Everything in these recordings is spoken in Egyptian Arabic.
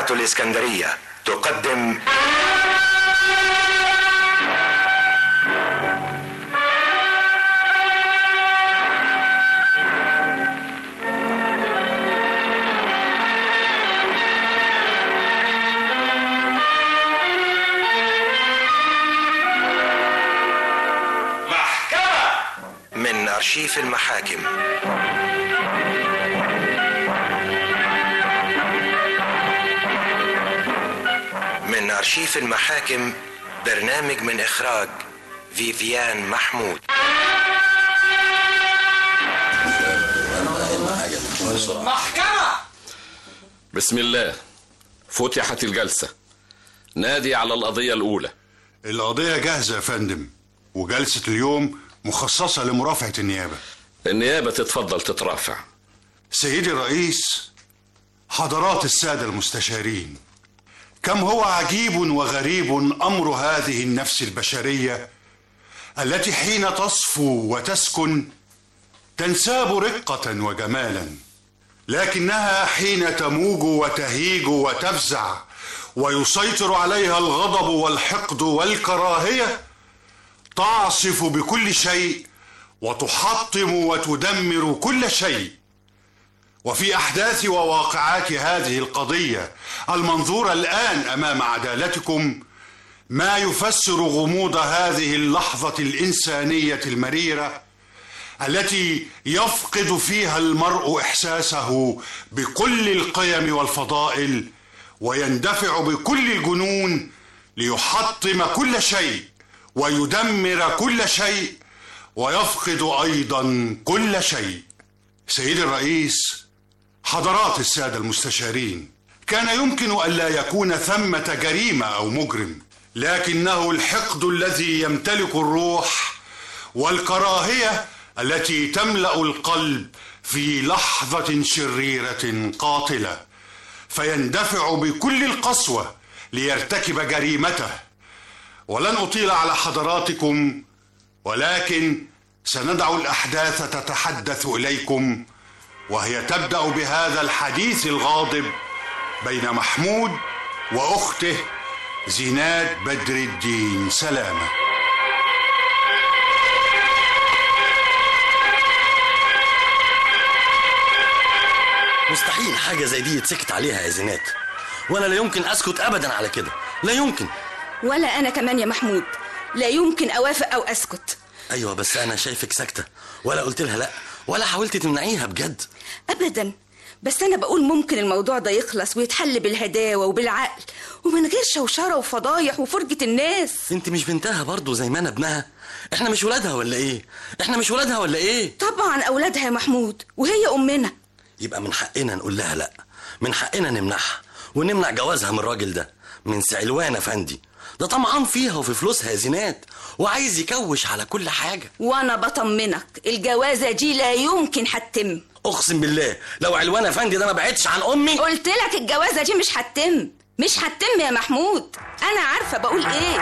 الإسكندرية تقدم محكمة من أرشيف المحاكم من أرشيف المحاكم برنامج من إخراج فيفيان محمود محكمة بسم الله فتحت الجلسة نادي على القضية الأولى القضية جاهزة يا فندم وجلسة اليوم مخصصة لمرافعة النيابة النيابة تتفضل تترافع سيدي الرئيس حضرات السادة المستشارين كم هو عجيب وغريب أمر هذه النفس البشرية التي حين تصفو وتسكن تنساب رقة وجمالا لكنها حين تموج وتهيج وتفزع ويسيطر عليها الغضب والحقد والكراهية تعصف بكل شيء وتحطم وتدمر كل شيء وفي احداث وواقعات هذه القضيه المنظوره الان امام عدالتكم ما يفسر غموض هذه اللحظه الانسانيه المريره التي يفقد فيها المرء احساسه بكل القيم والفضائل ويندفع بكل الجنون ليحطم كل شيء ويدمر كل شيء ويفقد ايضا كل شيء سيدي الرئيس حضرات الساده المستشارين كان يمكن الا يكون ثمه جريمه او مجرم لكنه الحقد الذي يمتلك الروح والكراهيه التي تملا القلب في لحظه شريره قاتله فيندفع بكل القسوه ليرتكب جريمته ولن اطيل على حضراتكم ولكن سندع الاحداث تتحدث اليكم وهي تبدا بهذا الحديث الغاضب بين محمود واخته زينات بدر الدين سلامه مستحيل حاجة زي دي يتسكت عليها يا زينات وانا لا يمكن اسكت ابدا على كده لا يمكن ولا انا كمان يا محمود لا يمكن اوافق او اسكت ايوه بس انا شايفك ساكتة ولا قلت لها لا ولا حاولت تمنعيها بجد ابدا بس انا بقول ممكن الموضوع ده يخلص ويتحل بالهداوه وبالعقل ومن غير شوشره وفضايح وفرجه الناس انت مش بنتها برضه زي ما انا ابنها احنا مش ولادها ولا ايه احنا مش ولادها ولا ايه طبعا اولادها يا محمود وهي امنا يبقى من حقنا نقول لها لا من حقنا نمنعها ونمنع جوازها من الراجل ده من سعلوان افندي ده طمعان فيها وفي فلوسها يا زينات وعايز يكوش على كل حاجة وانا بطمنك الجوازه دي لا يمكن هتتم اقسم بالله لو علوان افندي ده ما بعدش عن امي قلت لك الجوازه دي مش هتتم مش هتتم يا محمود انا عارفه بقول ايه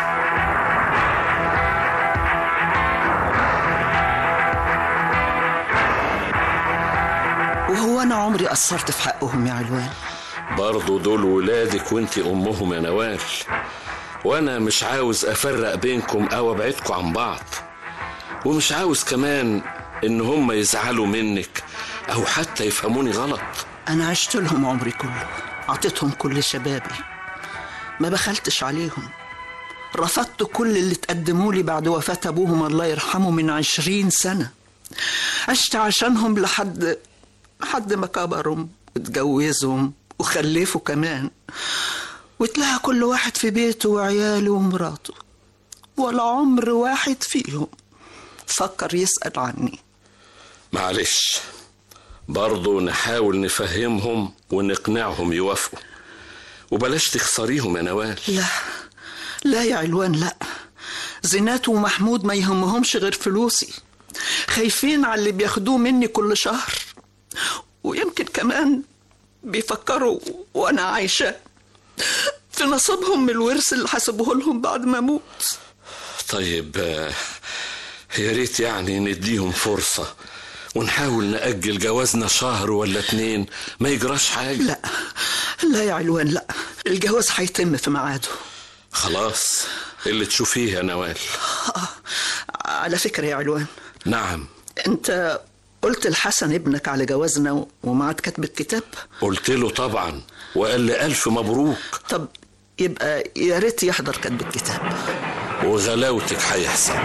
وهو انا عمري قصرت في حقهم يا علوان برضو دول ولادك وانت امهم يا نوال وانا مش عاوز افرق بينكم او ابعدكم عن بعض ومش عاوز كمان ان هم يزعلوا منك او حتى يفهموني غلط انا عشت لهم عمري كله عطيتهم كل شبابي ما بخلتش عليهم رفضت كل اللي تقدموا لي بعد وفاة أبوهم الله يرحمه من عشرين سنة عشت عشانهم لحد لحد ما كبروا واتجوزهم وخلفوا كمان وتلاقى كل واحد في بيته وعياله ومراته ولا عمر واحد فيهم فكر يسأل عني معلش برضو نحاول نفهمهم ونقنعهم يوافقوا وبلاش تخسريهم يا نوال لا لا يا علوان لا زينات ومحمود ما يهمهمش غير فلوسي خايفين على اللي بياخدوه مني كل شهر ويمكن كمان بيفكروا وانا عايشة في نصيبهم من الورث اللي حسبوه لهم بعد ما اموت طيب آه، يا ريت يعني نديهم فرصة ونحاول نأجل جوازنا شهر ولا اتنين ما يجراش حاجة لا لا يا علوان لا الجواز هيتم في ميعاده خلاص اللي تشوفيه يا نوال آه، على فكرة يا علوان نعم انت قلت لحسن ابنك على جوازنا ومعاد كتب الكتاب قلت له طبعا وقال لي ألف مبروك طب يبقى يا ريت يحضر كتب الكتاب وغلاوتك هيحصل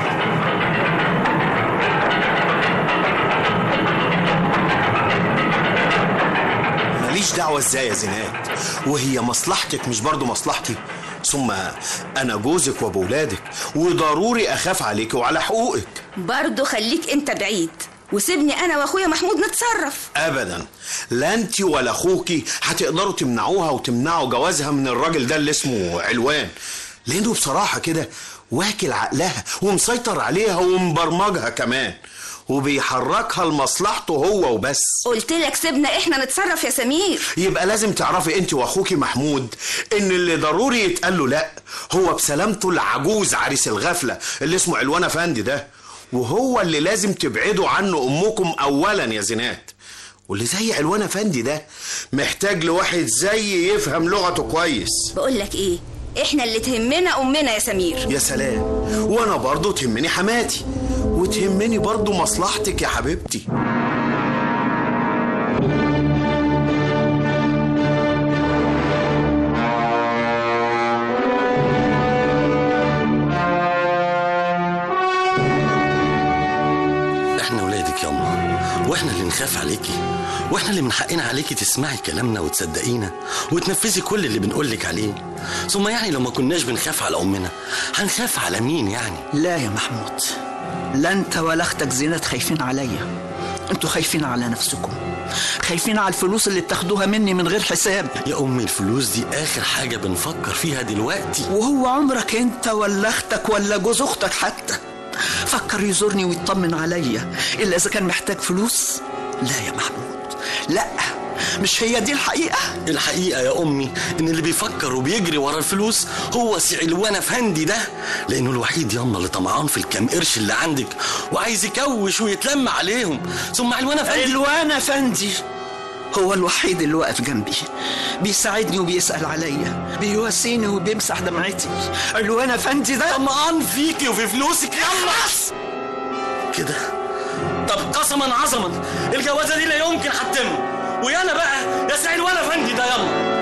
ماليش دعوة ازاي يا زينات وهي مصلحتك مش برضو مصلحتي ثم انا جوزك وابو ولادك وضروري اخاف عليك وعلى حقوقك برضه خليك انت بعيد وسيبني انا واخويا محمود نتصرف ابدا لا انت ولا اخوكي هتقدروا تمنعوها وتمنعوا جوازها من الراجل ده اللي اسمه علوان لانه بصراحه كده واكل عقلها ومسيطر عليها ومبرمجها كمان وبيحركها لمصلحته هو وبس قلت لك سيبنا احنا نتصرف يا سمير يبقى لازم تعرفي انت واخوكي محمود ان اللي ضروري يتقال له لا هو بسلامته العجوز عريس الغفله اللي اسمه علوان افندي ده وهو اللي لازم تبعدوا عنه امكم اولا يا زينات واللي زي علوان افندي ده محتاج لواحد زي يفهم لغته كويس بقول لك ايه احنا اللي تهمنا امنا يا سمير يا سلام وانا برضو تهمني حماتي وتهمني برضو مصلحتك يا حبيبتي احنا ولادك ياما واحنا اللي نخاف عليكي واحنا اللي من حقنا عليكي تسمعي كلامنا وتصدقينا وتنفذي كل اللي بنقولك عليه ثم يعني لو ما كناش بنخاف على امنا هنخاف على مين يعني لا يا محمود لا انت ولا اختك زينات خايفين عليا انتوا خايفين على نفسكم خايفين على الفلوس اللي بتاخدوها مني من غير حساب يا امي الفلوس دي اخر حاجه بنفكر فيها دلوقتي وهو عمرك انت ولا اختك ولا جوز اختك حتى فكر يزورني ويطمن عليا الا اذا كان محتاج فلوس لا يا محمود لا مش هي دي الحقيقه الحقيقة يا أمي إن اللي بيفكر وبيجري ورا الفلوس هو سي علوان أفندي ده لأنه الوحيد ياما اللي طمعان في الكام قرش اللي عندك وعايز يكوش ويتلم عليهم ثم علوان أفندي علوان افندي هو الوحيد اللي واقف جنبي بيساعدني وبيسأل عليا بيواسيني وبيمسح دمعتي علوان افندي ده طمعان فيكي وفي فلوسك يلا كده طب قسما عظما الجوازة دي لا يمكن هتتم ويانا بقى يا سي علوان أفندي ده يلا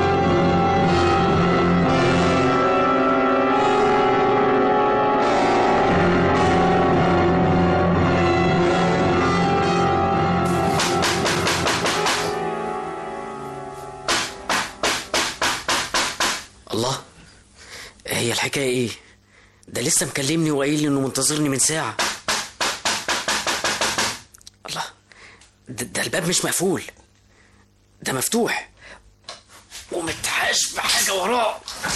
الله هي الحكاية ايه ده لسه مكلمني وقايل لي انه منتظرني من ساعة الله ده, ده الباب مش مقفول ده مفتوح ومتحاش بحاجة وراه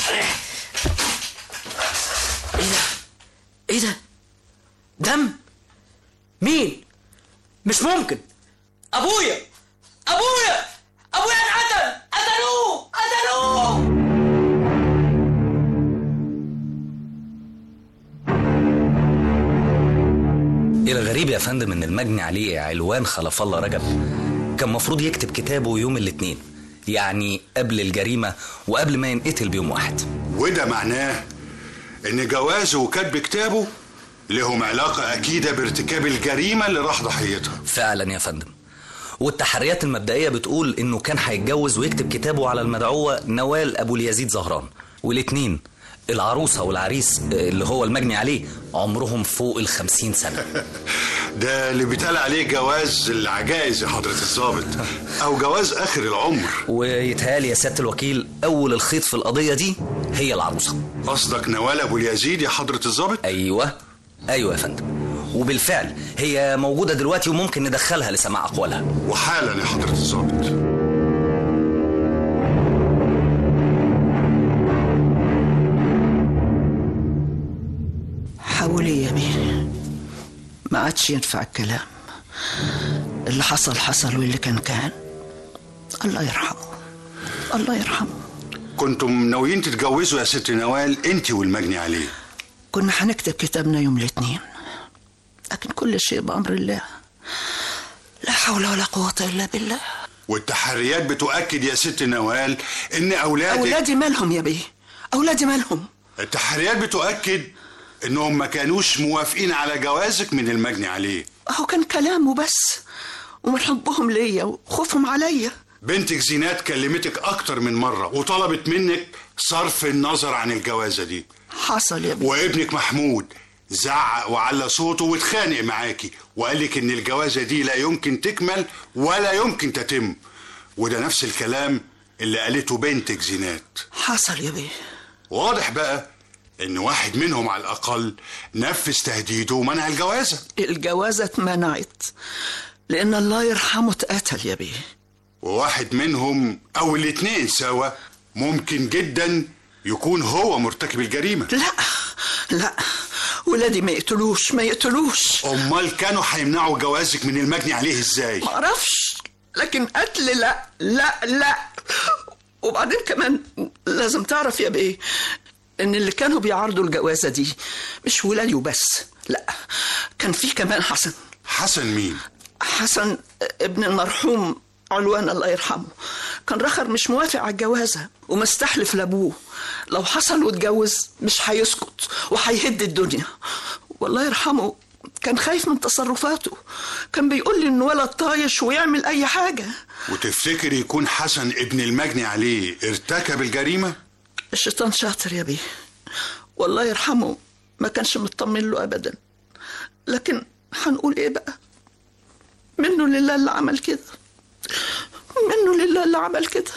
ايه ده ايه ده دم مين مش ممكن ابويا ابويا ابويا اتقتل قتلوه قتلوه الغريب يا فندم ان المجني عليه علوان خلف الله رجب كان مفروض يكتب كتابه يوم الاثنين يعني قبل الجريمة وقبل ما ينقتل بيوم واحد وده معناه ان جوازه وكتب كتابه لهم علاقة أكيدة بارتكاب الجريمة اللي راح ضحيتها فعلا يا فندم والتحريات المبدئية بتقول انه كان هيتجوز ويكتب كتابه على المدعوة نوال ابو اليزيد زهران والاتنين العروسة والعريس اللي هو المجني عليه عمرهم فوق الخمسين سنة ده اللي بيتقال عليه جواز العجائز يا حضرة الضابط أو جواز آخر العمر ويتهيألي يا سيادة الوكيل أول الخيط في القضية دي هي العروسة قصدك نوال أبو اليزيد يا حضرة الضابط أيوة أيوة يا فندم وبالفعل هي موجودة دلوقتي وممكن ندخلها لسماع أقوالها وحالا يا حضرة الضابط حاولي يا بيه ما عادش ينفع الكلام اللي حصل حصل واللي كان كان الله يرحمه الله يرحمه كنتم ناويين تتجوزوا يا ست نوال انت والمجني عليه كنا هنكتب كتابنا يوم الاثنين لكن كل شيء بأمر الله لا حول ولا قوة إلا بالله والتحريات بتؤكد يا ست نوال ان اولادك أولادي مالهم يا بيه أولادي مالهم التحريات بتؤكد انهم ما كانوش موافقين على جوازك من المجني عليه أهو كان كلام وبس ومن حبهم ليا وخوفهم عليا بنتك زينات كلمتك اكتر من مرة وطلبت منك صرف النظر عن الجوازة دي حصل يا بيه وابنك محمود زعق وعلى صوته واتخانق معاكي وقال لك ان الجوازة دي لا يمكن تكمل ولا يمكن تتم وده نفس الكلام اللي قالته بنتك زينات حصل يا بيه واضح بقى ان واحد منهم على الاقل نفذ تهديده ومنع الجوازة الجوازة اتمنعت لأن الله يرحمه اتقتل يا بيه وواحد منهم او الاتنين سوا ممكن جدا يكون هو مرتكب الجريمة لا لا ولادي ما يقتلوش ما يقتلوش امال كانوا هيمنعوا جوازك من المجني عليه ازاي ما اعرفش لكن قتل لا لا لا وبعدين كمان لازم تعرف يا بيه ان اللي كانوا بيعارضوا الجوازه دي مش ولادي وبس لا كان في كمان حسن حسن مين حسن ابن المرحوم علوان الله يرحمه كان رخر مش موافق على الجوازة ومستحلف لأبوه لو حصل واتجوز مش هيسكت وهيهد الدنيا والله يرحمه كان خايف من تصرفاته كان بيقول لي انه ولد طايش ويعمل اي حاجة وتفتكر يكون حسن ابن المجني عليه ارتكب الجريمة الشيطان شاطر يا بيه والله يرحمه ما كانش مطمن له ابدا لكن هنقول ايه بقى منه لله اللي عمل كده منه لله اللي عمل كده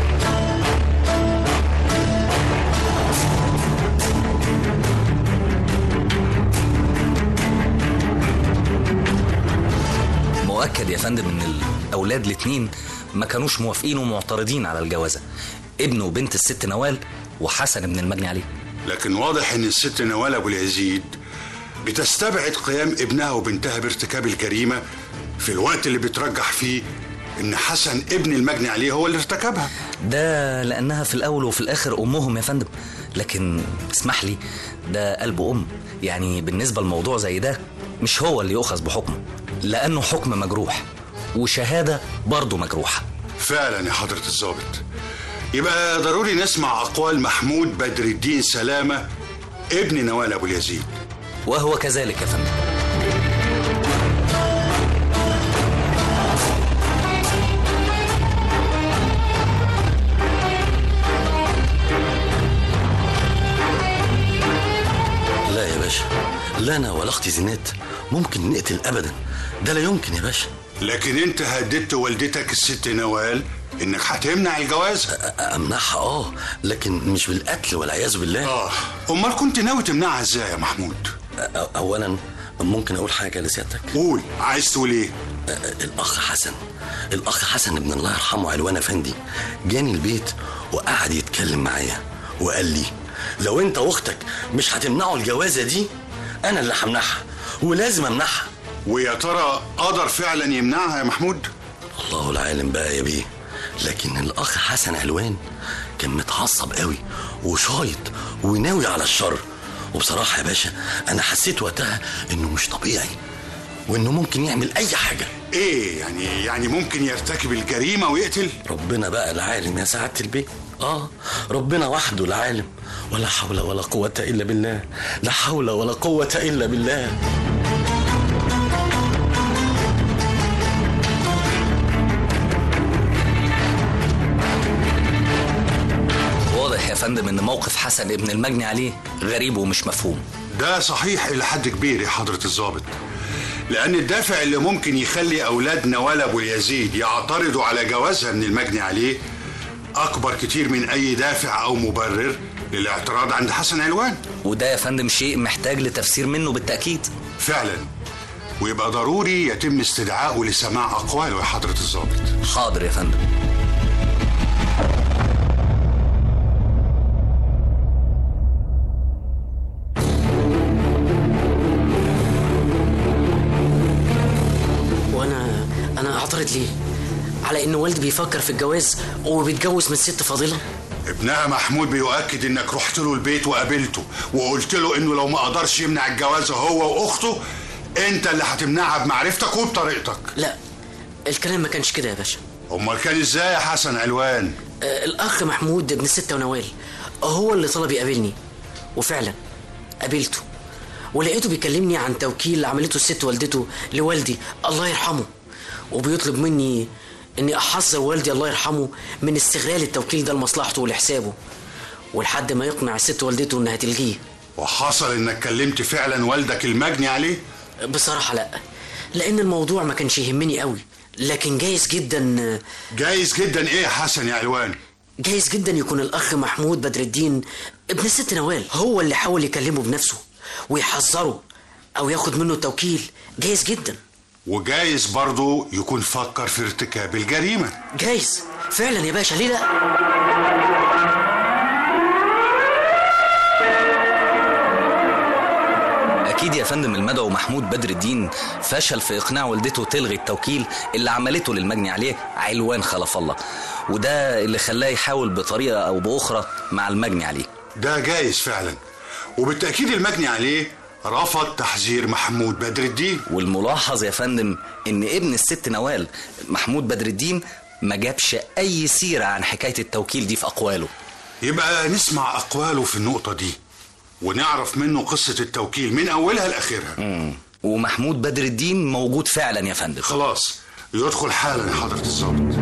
مؤكد يا فندم ان الاولاد الاتنين ما كانوش موافقين ومعترضين على الجوازه ابن وبنت الست نوال وحسن ابن المجني عليه لكن واضح ان الست نوال ابو اليزيد بتستبعد قيام ابنها وبنتها بارتكاب الجريمة في الوقت اللي بترجح فيه ان حسن ابن المجني عليه هو اللي ارتكبها ده لانها في الاول وفي الاخر امهم يا فندم لكن اسمح لي ده قلب ام يعني بالنسبه لموضوع زي ده مش هو اللي يؤخذ بحكمه لانه حكم مجروح وشهاده برضه مجروحه فعلا يا حضرة الضابط يبقى ضروري نسمع أقوال محمود بدر الدين سلامة ابن نوال أبو اليزيد وهو كذلك يا فندم لا يا باشا لا انا ولا اختي زينات ممكن نقتل ابدا ده لا يمكن يا باشا لكن انت هددت والدتك الست نوال انك هتمنع الجواز امنعها اه لكن مش بالقتل والعياذ بالله اه امال كنت ناوي تمنعها ازاي يا محمود أ- اولا ممكن اقول حاجه لسيادتك قول عايز تقول ايه أ- الاخ حسن الاخ حسن ابن الله يرحمه علوان افندي جاني البيت وقعد يتكلم معايا وقال لي لو انت واختك مش هتمنعوا الجوازه دي انا اللي همنعها ولازم امنعها ويا ترى قدر فعلا يمنعها يا محمود الله العالم بقى يا بيه لكن الاخ حسن علوان كان متعصب قوي وشايط وناوي على الشر وبصراحه يا باشا انا حسيت وقتها انه مش طبيعي وانه ممكن يعمل اي حاجه ايه يعني يعني ممكن يرتكب الجريمه ويقتل ربنا بقى العالم يا سعاده البيه اه ربنا وحده العالم ولا حول ولا قوه الا بالله لا حول ولا قوه الا بالله واضح يا فندم ان موقف حسن ابن المجني عليه غريب ومش مفهوم ده صحيح الى حد كبير يا حضره الضابط لان الدافع اللي ممكن يخلي اولاد نوال ابو يزيد يعترضوا على جوازها من المجني عليه اكبر كتير من اي دافع او مبرر للاعتراض عند حسن علوان وده يا فندم شيء محتاج لتفسير منه بالتاكيد فعلا ويبقى ضروري يتم استدعائه لسماع اقواله يا حضره الضابط حاضر يا فندم وانا انا اعترض ليه على ان والدي بيفكر في الجواز وبيتجوز من ست فاضله ابنها محمود بيؤكد انك رحت له البيت وقابلته وقلت له انه لو ما قدرش يمنع الجواز هو واخته انت اللي هتمنعها بمعرفتك وبطريقتك لا الكلام ما كانش كده يا باشا امال كان ازاي يا حسن علوان آه، الاخ محمود ابن الستة ونوال هو اللي طلب يقابلني وفعلا قابلته ولقيته بيكلمني عن توكيل عملته الست والدته لوالدي الله يرحمه وبيطلب مني اني احذر والدي الله يرحمه من استغلال التوكيل ده لمصلحته ولحسابه ولحد ما يقنع الست والدته انها تلغيه وحصل انك كلمت فعلا والدك المجني عليه بصراحة لا لان الموضوع ما كانش يهمني قوي لكن جايز جدا جايز جدا ايه يا حسن يا علوان جايز جدا يكون الاخ محمود بدر الدين ابن الست نوال هو اللي حاول يكلمه بنفسه ويحذره او ياخد منه التوكيل جايز جدا وجايز برضه يكون فكر في ارتكاب الجريمة جايز فعلا يا باشا ليه لا أكيد يا فندم المدعو محمود بدر الدين فشل في إقناع والدته تلغي التوكيل اللي عملته للمجني عليه علوان خلف الله وده اللي خلاه يحاول بطريقة أو بأخرى مع المجني عليه ده جايز فعلا وبالتأكيد المجني عليه رفض تحذير محمود بدر الدين والملاحظ يا فندم إن ابن الست نوال محمود بدر الدين ما جابش أي سيرة عن حكاية التوكيل دي في أقواله يبقى نسمع أقواله في النقطة دي ونعرف منه قصة التوكيل من أولها لآخرها مم. ومحمود بدر الدين موجود فعلا يا فندم خلاص يدخل حالا يا حضرة الضابط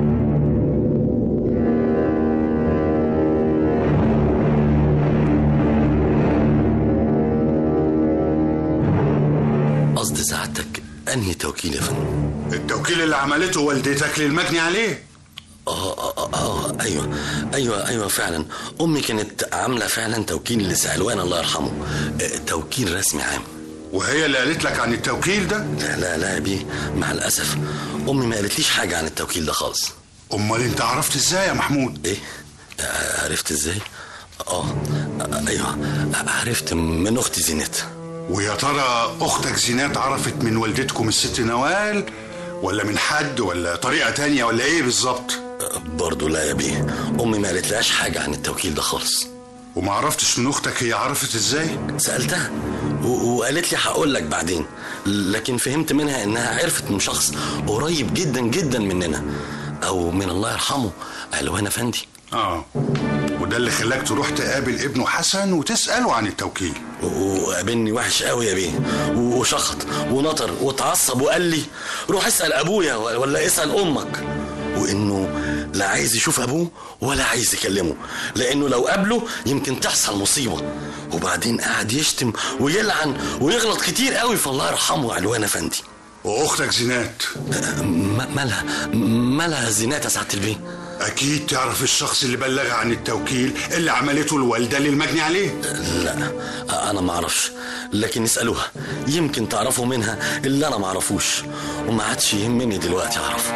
قصد سعادتك انهي توكيل يا فندم التوكيل اللي عملته والدتك للمجني عليه اه اه اه, آه ايوه ايوه ايوه فعلا امي كانت عامله فعلا توكيل لسعلوان الله يرحمه آه توكيل رسمي عام وهي اللي قالت لك عن التوكيل ده لا لا لا يا بيه مع الاسف امي ما قالتليش حاجه عن التوكيل ده خالص امال انت عرفت ازاي يا محمود ايه آه، عرفت ازاي اه آه، ايوه عرفت من اختي زينات ويا ترى اختك زينات عرفت من والدتكم الست نوال ولا من حد ولا طريقة تانية ولا ايه بالظبط برضه لا يا بيه امي ما قالتلهاش حاجه عن التوكيل ده خالص وما عرفتش من اختك هي عرفت ازاي سالتها و- وقالت لي هقول لك بعدين لكن فهمت منها انها عرفت من شخص قريب جدا جدا مننا او من الله يرحمه علوان افندي اه وده اللي خلاك تروح تقابل ابنه حسن وتسأله عن التوكيل وقابلني وحش قوي يا بيه وشخط ونطر واتعصب وقال لي روح اسال ابويا ولا اسال امك وانه لا عايز يشوف ابوه ولا عايز يكلمه لانه لو قابله يمكن تحصل مصيبه وبعدين قعد يشتم ويلعن ويغلط كتير قوي فالله يرحمه علوان افندي واختك زينات م- مالها مالها زينات يا سعاده البيه اكيد تعرف الشخص اللي بلغ عن التوكيل اللي عملته الوالدة للمجني عليه لا انا ما اعرفش لكن اسالوها يمكن تعرفوا منها اللي انا ما اعرفوش وما عادش يهمني دلوقتي اعرفه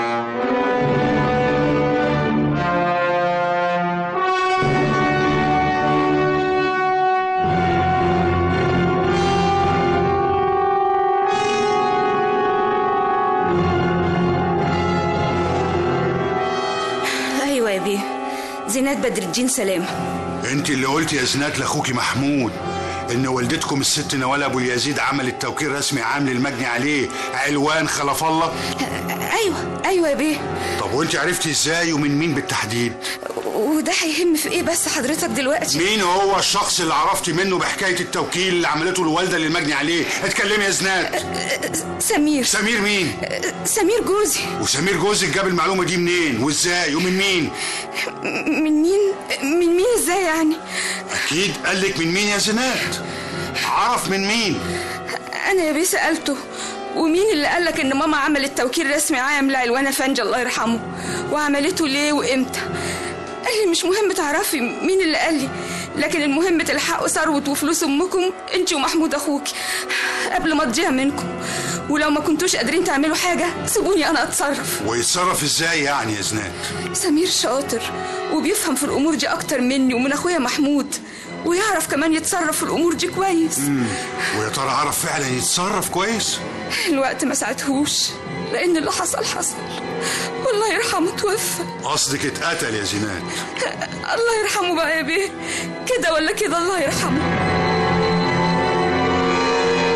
ايوه يا بيه زينات بدر الدين سلامه انت اللي قلت يا زينات لاخوكي محمود ان والدتكم الست نوال ابو اليزيد عملت توكيل رسمي عام للمجني عليه علوان خلف الله ايوه ايوه يا بيه طب وانت عرفتي ازاي ومن مين بالتحديد وده هيهم في ايه بس حضرتك دلوقتي مين هو الشخص اللي عرفتي منه بحكايه التوكيل اللي عملته الوالده للمجني عليه اتكلمي يا زناد سمير سمير مين سمير جوزي وسمير جوزك جاب المعلومه دي منين وازاي ومن مين من مين من مين ازاي يعني اكيد قال لك من مين يا زناد عرف من مين انا يا بيه سالته ومين اللي قالك ان ماما عملت توكيل رسمي عام لعلوان فنج الله يرحمه وعملته ليه وامتى قال لي مش مهم تعرفي مين اللي قال لي لكن المهم تلحقوا ثروة وفلوس امكم انت ومحمود اخوك قبل ما تضيع منكم ولو ما كنتوش قادرين تعملوا حاجة سيبوني انا اتصرف ويتصرف ازاي يعني يا زناد سمير شاطر وبيفهم في الامور دي اكتر مني ومن اخويا محمود ويعرف كمان يتصرف في الامور دي كويس مم. ويا ترى عرف فعلا يتصرف كويس الوقت ما ساعدهوش لان اللي حصل حصل والله يرحمه توفى قصدك اتقتل يا زينات الله يرحمه بقى يا بيه كده ولا كده الله يرحمه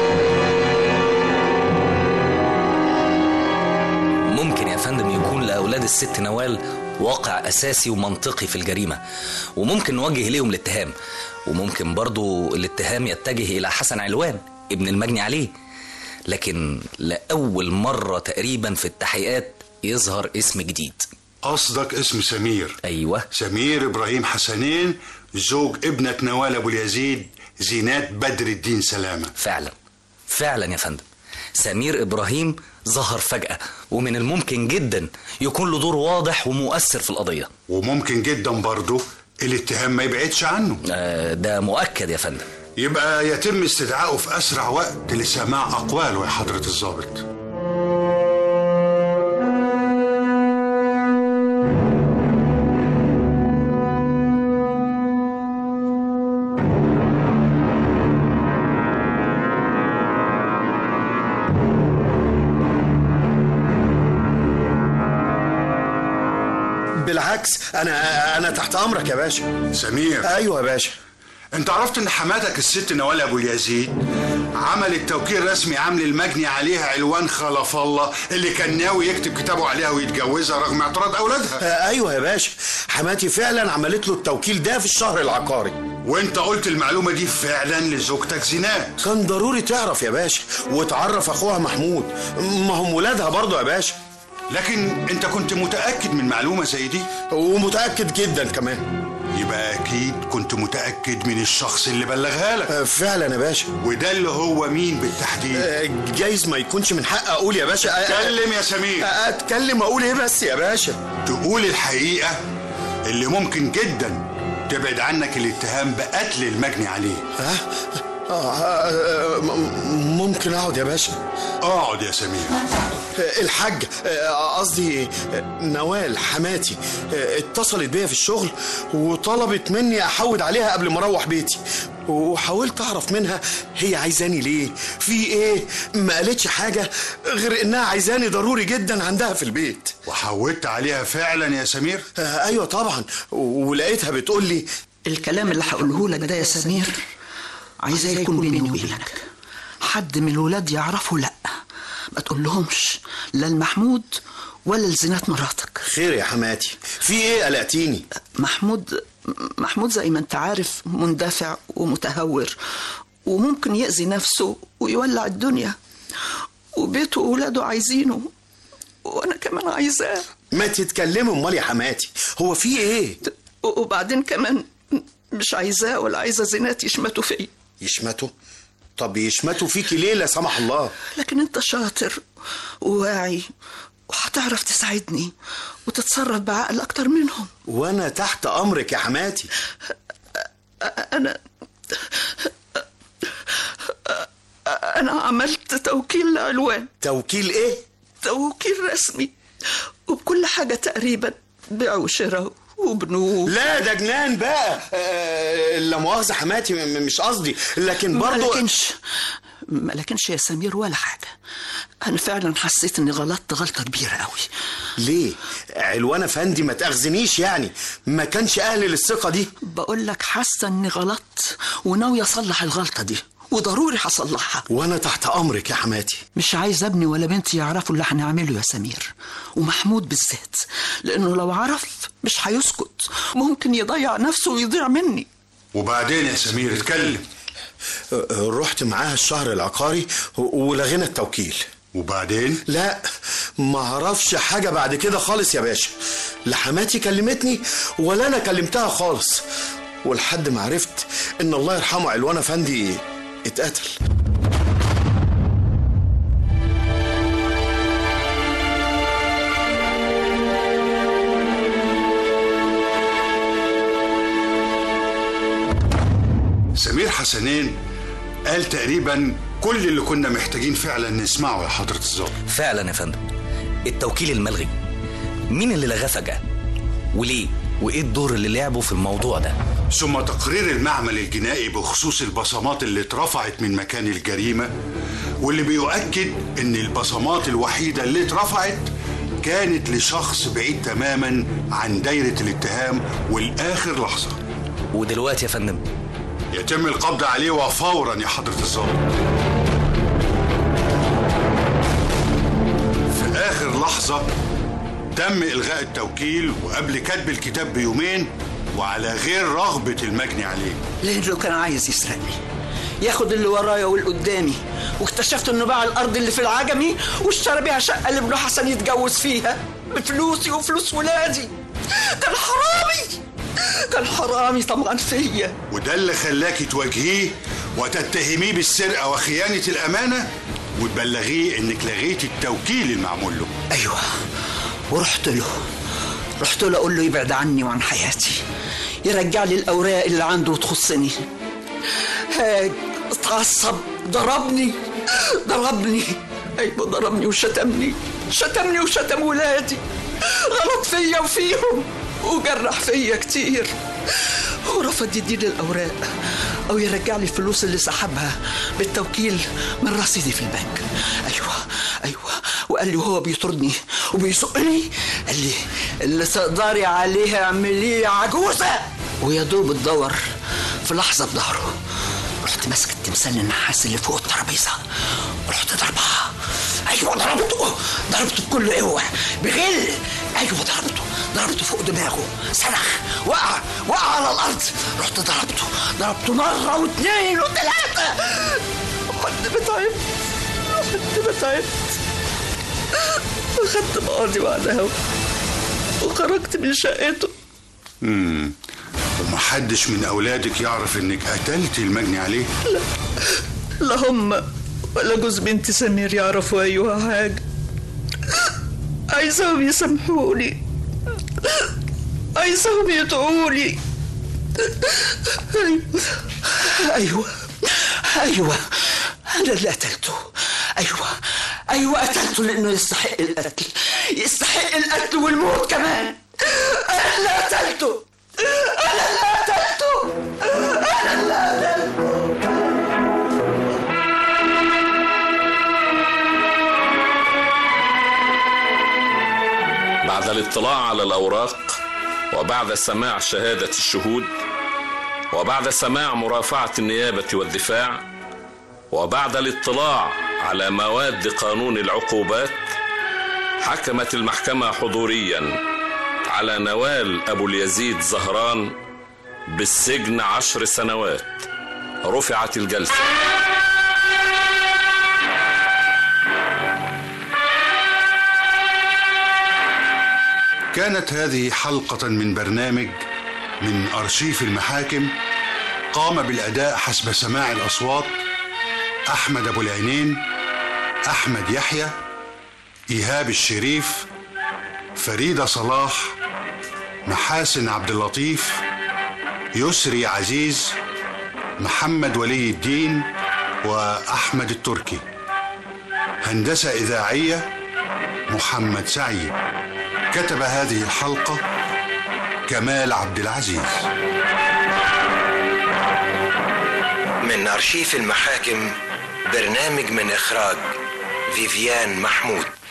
ممكن يا فندم يكون لأولاد أولاد الست نوال واقع أساسي ومنطقي في الجريمة وممكن نوجه إليهم الاتهام وممكن برضو الاتهام يتجه إلى حسن علوان ابن المجني عليه لكن لأول مرة تقريبا في التحقيقات يظهر اسم جديد قصدك اسم سمير أيوة سمير إبراهيم حسنين زوج ابنة نوال أبو اليزيد زينات بدر الدين سلامة فعلا فعلا يا فندم سمير إبراهيم ظهر فجأة ومن الممكن جدا يكون له دور واضح ومؤثر في القضية وممكن جدا برضه الاتهام ما يبعدش عنه آه ده مؤكد يا فندم يبقى يتم استدعائه في أسرع وقت لسماع أقواله يا حضرة الضابط بالعكس انا انا تحت امرك يا باشا سمير ايوه يا باشا انت عرفت ان حماتك الست نوال ابو اليزيد عملت توكيل رسمي عامل المجني عليها علوان خلف الله اللي كان ناوي يكتب كتابه عليها ويتجوزها رغم اعتراض اولادها آه، ايوه يا باشا حماتي فعلا عملت له التوكيل ده في الشهر العقاري وانت قلت المعلومه دي فعلا لزوجتك زينات كان ضروري تعرف يا باشا وتعرف اخوها محمود ما هم ولادها برضه يا باشا لكن انت كنت متاكد من معلومه زي دي ومتاكد جدا كمان يبقى اكيد كنت متاكد من الشخص اللي بلغها لك آه، فعلا يا باشا وده اللي هو مين بالتحديد آه، جايز ما يكونش من حق اقول يا باشا آه، اتكلم يا سمير آه، اتكلم اقول ايه بس يا باشا تقول الحقيقه اللي ممكن جدا تبعد عنك الاتهام بقتل المجني عليه ها آه، آه، م- ممكن اقعد يا باشا اقعد يا سمير آه، الحاج آه، قصدي آه، نوال حماتي آه، اتصلت بيا في الشغل وطلبت مني احود عليها قبل ما اروح بيتي وحاولت اعرف منها هي عايزاني ليه في ايه ما قالتش حاجه غير انها عايزاني ضروري جدا عندها في البيت وحودت عليها فعلا يا سمير آه، ايوه طبعا ولقيتها بتقول لي الكلام اللي هقوله لك ده يا سمير عايزاه يكون بيني وبينك حد من الولاد يعرفه لا ما تقول لهمش لا المحمود ولا لزينات مراتك خير يا حماتي في ايه قلقتيني محمود محمود زي ما انت عارف مندفع ومتهور وممكن يأذي نفسه ويولع الدنيا وبيته وولاده عايزينه وانا كمان عايزاه ما تتكلمي امال يا حماتي هو في ايه وبعدين كمان مش عايزاه ولا عايزه زينات يشمتوا فيا يشمتوا طب يشمتوا فيكي ليه لا سمح الله لكن انت شاطر وواعي وهتعرف تساعدني وتتصرف بعقل اكتر منهم وانا تحت امرك يا حماتي انا انا عملت توكيل لعلوان توكيل ايه توكيل رسمي وبكل حاجه تقريبا بيع وشراء وبنوك لا ده جنان بقى آه لا مؤاخذه حماتي م- مش قصدي لكن ما برضو لكنش ما لكنش يا سمير ولا حاجه انا فعلا حسيت اني غلطت غلطه كبيره قوي ليه علوان افندي ما تاخذنيش يعني ما كانش اهل للثقه دي بقول لك حاسه اني غلطت وناوي اصلح الغلطه دي وضروري هصلحها وانا تحت امرك يا حماتي مش عايز ابني ولا بنتي يعرفوا اللي هنعمله يا سمير ومحمود بالذات لانه لو عرف مش هيسكت ممكن يضيع نفسه ويضيع مني وبعدين يا سمير اتكلم آه، آه، رحت معاها الشهر العقاري و- ولغينا التوكيل وبعدين لا ما اعرفش حاجه بعد كده خالص يا باشا لا حماتي كلمتني ولا انا كلمتها خالص ولحد ما عرفت ان الله يرحمه علوان افندي اتقتل سمير حسنين قال تقريبا كل اللي كنا محتاجين فعلا نسمعه يا حضرة الظابط فعلا يا فندم التوكيل الملغي مين اللي لغاه فجأة وليه وايه الدور اللي لعبه في الموضوع ده ثم تقرير المعمل الجنائي بخصوص البصمات اللي اترفعت من مكان الجريمة واللي بيؤكد ان البصمات الوحيدة اللي اترفعت كانت لشخص بعيد تماما عن دايرة الاتهام والآخر لحظة ودلوقتي يا فندم يتم القبض عليه وفورا يا حضرة الظابط في آخر لحظة تم إلغاء التوكيل وقبل كتب الكتاب بيومين وعلى غير رغبة المجني عليه لانه كان عايز يسرقني ياخد اللي ورايا واللي قدامي واكتشفت انه باع الارض اللي في العجمي واشترى بيها شقه لابنه حسن يتجوز فيها بفلوسي وفلوس ولادي كان حرامي كان حرامي طبعا فيا وده اللي خلاكي تواجهيه وتتهميه بالسرقة وخيانة الأمانة وتبلغيه إنك لغيتي التوكيل المعمول له ايوه ورحت له رحت له اقول له يبعد عني وعن حياتي يرجع لي الاوراق اللي عنده وتخصني هاج اتعصب ضربني ضربني ايوه ضربني وشتمني شتمني وشتم ولادي غلط فيا وفيهم وجرح فيا كتير ورفض يديني الاوراق او يرجع لي الفلوس اللي سحبها بالتوكيل من رصيدي في البنك ايوه ايوه وقال لي وهو بيطردني وبيزقني قال لي اللي تقدري عليه اعمليه يا عجوزه ويا دوب تدور في لحظه بظهره رحت ماسك التمثال النحاس اللي فوق الترابيزه رحت ضربها ايوه ضربته ضربته بكل قوه بغل ايوه ضربته ضربته فوق دماغه صرخ وقع وقع على الارض رحت ضربته ضربته مره واثنين وثلاثه لحد ما تعبت لحد ما تعبت اخدت بعضي بعدها وخرجت من شقته امم ومحدش من أولادك يعرف إنك قتلتي المجني عليه لا هم ولا جوز بنتي سمير يعرفوا أيها حاجة عايزاهم يسامحوني عايزاهم يدعولي أيوة أيوة أيوة أنا اللي قتلته أيوة أيوة قتلته لأنه يستحق القتل يستحق القتل والموت كمان أنا اللي قتلته أنا اللي قتلته أنا اللي قتلته بعد الاطلاع على الأوراق وبعد سماع شهادة الشهود وبعد سماع مرافعة النيابة والدفاع وبعد الاطلاع على مواد قانون العقوبات حكمت المحكمة حضوريا على نوال أبو اليزيد زهران بالسجن عشر سنوات رفعت الجلسة كانت هذه حلقة من برنامج من أرشيف المحاكم قام بالأداء حسب سماع الأصوات أحمد أبو العينين أحمد يحيى إيهاب الشريف فريدة صلاح محاسن عبد اللطيف يسري عزيز محمد ولي الدين وأحمد التركي هندسة إذاعية محمد سعيد كتب هذه الحلقة كمال عبد العزيز من أرشيف المحاكم برنامج من إخراج فيفيان محمود